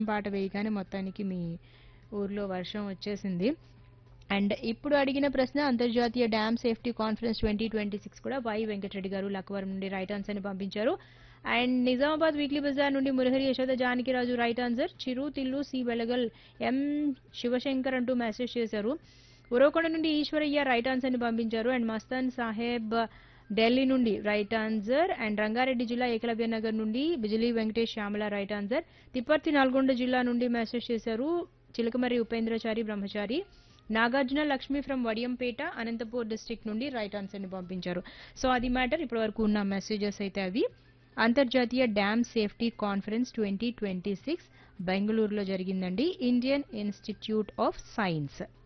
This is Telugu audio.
పాట వేయగానే మొత్తానికి మీ ఊర్లో వర్షం వచ్చేసింది అండ్ ఇప్పుడు అడిగిన ప్రశ్న అంతర్జాతీయ dam safety conference twenty twenty six కూడా వై వెంకటరెడ్డి గారు లక్వరం నుండి రైట్ ఆన్సర్ ని పంపించారు అండ్ నిజామాబాద్ వీక్లీ బజార్ నుండి Murahari Yashoda Janakiraju right answer Chiru Tillu C Velagal M Shivashankar అంటూ మెసేజ్ చేశారు ఉరవకొండ నుండి ఈశ్వరయ్య రైట్ ఆన్సర్ ని పంపించారు అండ్ మస్తాన్ సాహెబ్ ఢిల్లీ నుండి రైట్ ఆన్సర్ అండ్ రంగారెడ్డి జిల్లా ఏకలవ్య నగర్ నుండి బిజిలీ వెంకటేష్ శ్యామల రైట్ ఆన్సర్ తిప్పర్తి నల్గొండ జిల్లా నుండి మెసేజ్ చేశారు చిలకమర్రి ఉపేంద్రచారి బ్రహ్మచారి నాగార్జున లక్ష్మి ఫ్రమ్ వడియంపేట అనంతపూర్ డిస్ట్రిక్ట్ నుండి రైట్ ఆన్సర్ ని పంపించారు సో అది మ్యాటర్ ఇప్పటి వరకు ఉన్న మెసేజెస్ అయితే అవి అంతర్జాతీయ dam safety conference twenty twenty six బెంగళూరులో జరిగిందండి ఇండియన్ ఇన్స్టిట్యూట్ ఆఫ్ సైన్స్